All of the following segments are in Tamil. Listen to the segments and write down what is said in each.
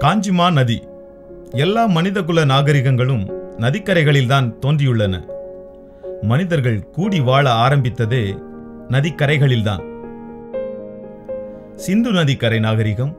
காஞ்சிமா நதி எல்லா மனிதகுல நாகரிகங்களும் நதிக்கரைகளில்தான் தோன்றியுள்ளன மனிதர்கள் கூடி வாழ ஆரம்பித்ததே நதிக்கரைகளில்தான் சிந்து நதிக்கரை நாகரிகம்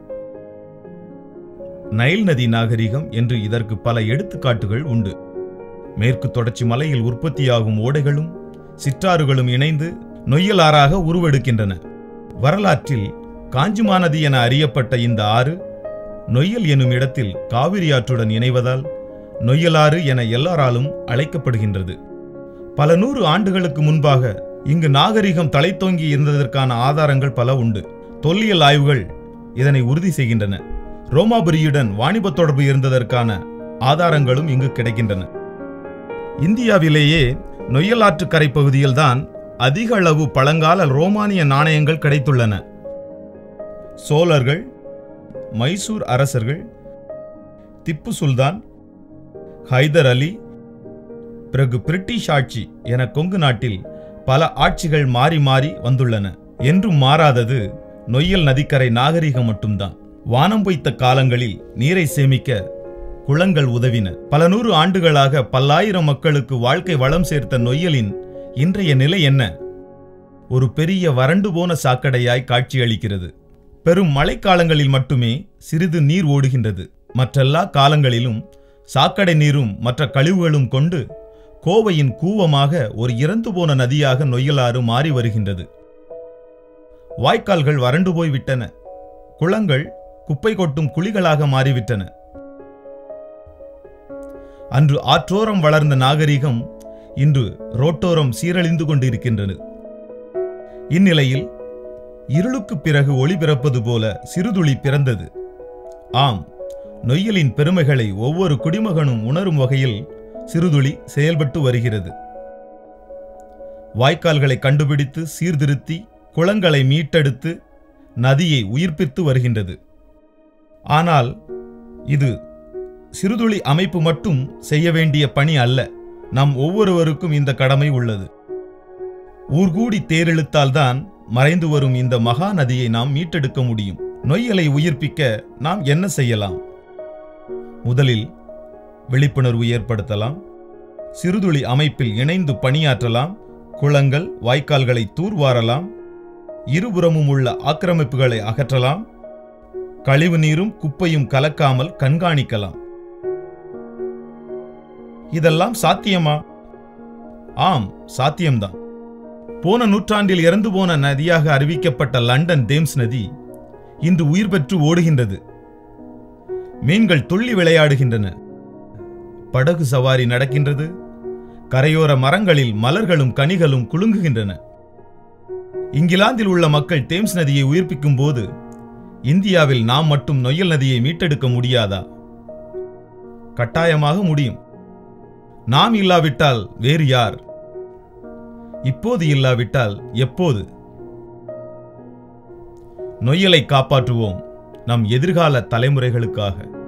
நைல் நதி நாகரிகம் என்று இதற்கு பல எடுத்துக்காட்டுகள் உண்டு மேற்கு தொடர்ச்சி மலையில் உற்பத்தியாகும் ஓடைகளும் சிற்றாறுகளும் இணைந்து நொய்யலாறாக உருவெடுக்கின்றன வரலாற்றில் காஞ்சிமா நதி என அறியப்பட்ட இந்த ஆறு நொய்யல் எனும் இடத்தில் காவிரி ஆற்றுடன் இணைவதால் நொய்யலாறு என எல்லாராலும் அழைக்கப்படுகின்றது பல நூறு ஆண்டுகளுக்கு முன்பாக இங்கு நாகரிகம் தலைத்தோங்கி இருந்ததற்கான ஆதாரங்கள் பல உண்டு தொல்லியல் ஆய்வுகள் இதனை உறுதி செய்கின்றன ரோமாபுரியுடன் வாணிப தொடர்பு இருந்ததற்கான ஆதாரங்களும் இங்கு கிடைக்கின்றன இந்தியாவிலேயே நொய்யல் ஆற்றுக்கரை பகுதியில்தான் அதிக அளவு பழங்கால ரோமானிய நாணயங்கள் கிடைத்துள்ளன சோழர்கள் மைசூர் அரசர்கள் திப்பு சுல்தான் ஹைதர் அலி பிறகு பிரிட்டிஷ் ஆட்சி என கொங்கு நாட்டில் பல ஆட்சிகள் மாறி மாறி வந்துள்ளன என்றும் மாறாதது நொய்யல் நதிக்கரை நாகரிகம் மட்டும்தான் வானம் பொய்த்த காலங்களில் நீரை சேமிக்க குளங்கள் உதவின பல நூறு ஆண்டுகளாக பல்லாயிரம் மக்களுக்கு வாழ்க்கை வளம் சேர்த்த நொய்யலின் இன்றைய நிலை என்ன ஒரு பெரிய வறண்டு போன சாக்கடையாய் காட்சியளிக்கிறது பெரும் மழைக்காலங்களில் மட்டுமே சிறிது நீர் ஓடுகின்றது மற்றெல்லா காலங்களிலும் சாக்கடை நீரும் மற்ற கழிவுகளும் கொண்டு கோவையின் கூவமாக ஒரு இறந்து போன நதியாக நொய்யலாறு மாறி வருகின்றது வாய்க்கால்கள் வறண்டு போய் விட்டன குளங்கள் குப்பை கொட்டும் குழிகளாக மாறிவிட்டன அன்று ஆற்றோரம் வளர்ந்த நாகரிகம் இன்று ரோட்டோரம் சீரழிந்து கொண்டிருக்கின்றது இந்நிலையில் இருளுக்குப் பிறகு ஒளி பிறப்பது போல சிறுதுளி பிறந்தது ஆம் நொய்யலின் பெருமைகளை ஒவ்வொரு குடிமகனும் உணரும் வகையில் சிறுதுளி செயல்பட்டு வருகிறது வாய்க்கால்களை கண்டுபிடித்து சீர்திருத்தி குளங்களை மீட்டெடுத்து நதியை உயிர்ப்பித்து வருகின்றது ஆனால் இது சிறுதுளி அமைப்பு மட்டும் செய்ய வேண்டிய பணி அல்ல நம் ஒவ்வொருவருக்கும் இந்த கடமை உள்ளது ஊர்கூடி தேரெழுத்தால்தான் மறைந்து வரும் இந்த மகா நதியை நாம் மீட்டெடுக்க முடியும் நொய்யலை உயிர்ப்பிக்க நாம் என்ன செய்யலாம் முதலில் விழிப்புணர்வு ஏற்படுத்தலாம் சிறுதுளி அமைப்பில் இணைந்து பணியாற்றலாம் குளங்கள் வாய்க்கால்களை தூர்வாரலாம் இருபுறமும் உள்ள ஆக்கிரமிப்புகளை அகற்றலாம் கழிவு நீரும் குப்பையும் கலக்காமல் கண்காணிக்கலாம் இதெல்லாம் சாத்தியமா ஆம் சாத்தியம்தான் போன நூற்றாண்டில் இறந்து போன நதியாக அறிவிக்கப்பட்ட லண்டன் தேம்ஸ் நதி இன்று உயிர் பெற்று ஓடுகின்றது மீன்கள் துள்ளி விளையாடுகின்றன படகு சவாரி நடக்கின்றது கரையோர மரங்களில் மலர்களும் கனிகளும் குலுங்குகின்றன இங்கிலாந்தில் உள்ள மக்கள் தேம்ஸ் நதியை உயிர்ப்பிக்கும் போது இந்தியாவில் நாம் மட்டும் நொய்யல் நதியை மீட்டெடுக்க முடியாதா கட்டாயமாக முடியும் நாம் இல்லாவிட்டால் வேறு யார் இப்போது இல்லாவிட்டால் எப்போது நொய்யலை காப்பாற்றுவோம் நம் எதிர்கால தலைமுறைகளுக்காக